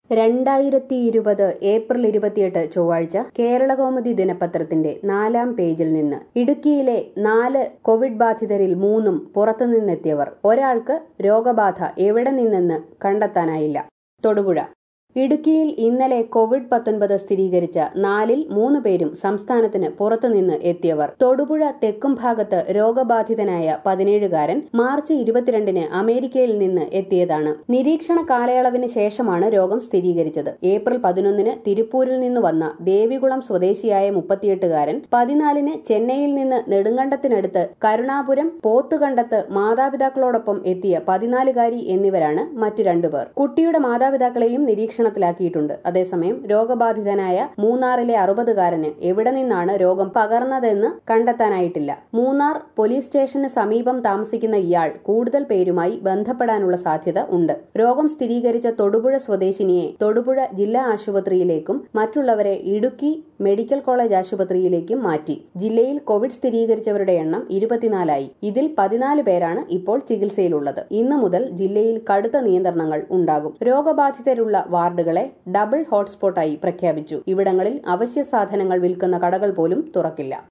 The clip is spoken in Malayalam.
രണ്ടായിരത്തി ഇരുപത് ഏപ്രിൽ ഇരുപത്തിയെട്ട് ചൊവ്വാഴ്ച കേരളകൗമുദി ദിനപത്രത്തിന്റെ നാലാം പേജിൽ നിന്ന് ഇടുക്കിയിലെ നാല് കോവിഡ് ബാധിതരിൽ മൂന്നും പുറത്തുനിന്നെത്തിയവർ ഒരാൾക്ക് രോഗബാധ എവിടെ നിന്നെന്ന് കണ്ടെത്താനായില്ല തൊടുപുഴ ഇടുക്കിയിൽ ഇന്നലെ കോവിഡ് പത്തൊൻപത് സ്ഥിരീകരിച്ച നാലിൽ മൂന്ന് പേരും സംസ്ഥാനത്തിന് പുറത്തുനിന്ന് എത്തിയവർ തൊടുപുഴ തെക്കും ഭാഗത്ത് രോഗബാധിതനായ പതിനേഴുകാരൻ മാർച്ച് ഇരുപത്തിരണ്ടിന് അമേരിക്കയിൽ നിന്ന് എത്തിയതാണ് നിരീക്ഷണ കാലയളവിന് ശേഷമാണ് രോഗം സ്ഥിരീകരിച്ചത് ഏപ്രിൽ പതിനൊന്നിന് തിരുപ്പൂരിൽ നിന്ന് വന്ന ദേവികുളം സ്വദേശിയായ മുപ്പത്തിയെട്ടുകാരൻ പതിനാലിന് ചെന്നൈയിൽ നിന്ന് നെടുങ്കണ്ടത്തിനടുത്ത് കരുണാപുരം പോത്തുകണ്ടത്ത് മാതാപിതാക്കളോടൊപ്പം എത്തിയ പതിനാലുകാരി എന്നിവരാണ് മറ്റു രണ്ടുപേർ കുട്ടിയുടെ മാതാപിതാക്കളെയും നിരീക്ഷണം നിരീക്ഷണത്തിലാക്കിയിട്ടുണ്ട് അതേസമയം രോഗബാധിതനായ മൂന്നാറിലെ അറുപതുകാരന് എവിടെ നിന്നാണ് രോഗം പകർന്നതെന്ന് കണ്ടെത്താനായിട്ടില്ല മൂന്നാർ പോലീസ് സ്റ്റേഷന് സമീപം താമസിക്കുന്ന ഇയാൾ കൂടുതൽ പേരുമായി ബന്ധപ്പെടാനുള്ള സാധ്യത ഉണ്ട് രോഗം സ്ഥിരീകരിച്ച തൊടുപുഴ സ്വദേശിനിയെ തൊടുപുഴ ജില്ലാ ആശുപത്രിയിലേക്കും മറ്റുള്ളവരെ ഇടുക്കി മെഡിക്കൽ കോളേജ് ആശുപത്രിയിലേക്കും മാറ്റി ജില്ലയിൽ കോവിഡ് സ്ഥിരീകരിച്ചവരുടെ എണ്ണം ഇരുപത്തിനാലായി ഇതിൽ പതിനാല് പേരാണ് ഇപ്പോൾ ചികിത്സയിലുള്ളത് ഇന്നു മുതൽ ജില്ലയിൽ കടുത്ത നിയന്ത്രണങ്ങൾ ഉണ്ടാകും രോഗബാധിതരുള്ള വാർഡുകളെ ഡബിൾ ഹോട്ട്സ്പോട്ടായി പ്രഖ്യാപിച്ചു ഇവിടങ്ങളിൽ അവശ്യ സാധനങ്ങൾ വിൽക്കുന്ന കടകൾ പോലും തുറക്കില്ല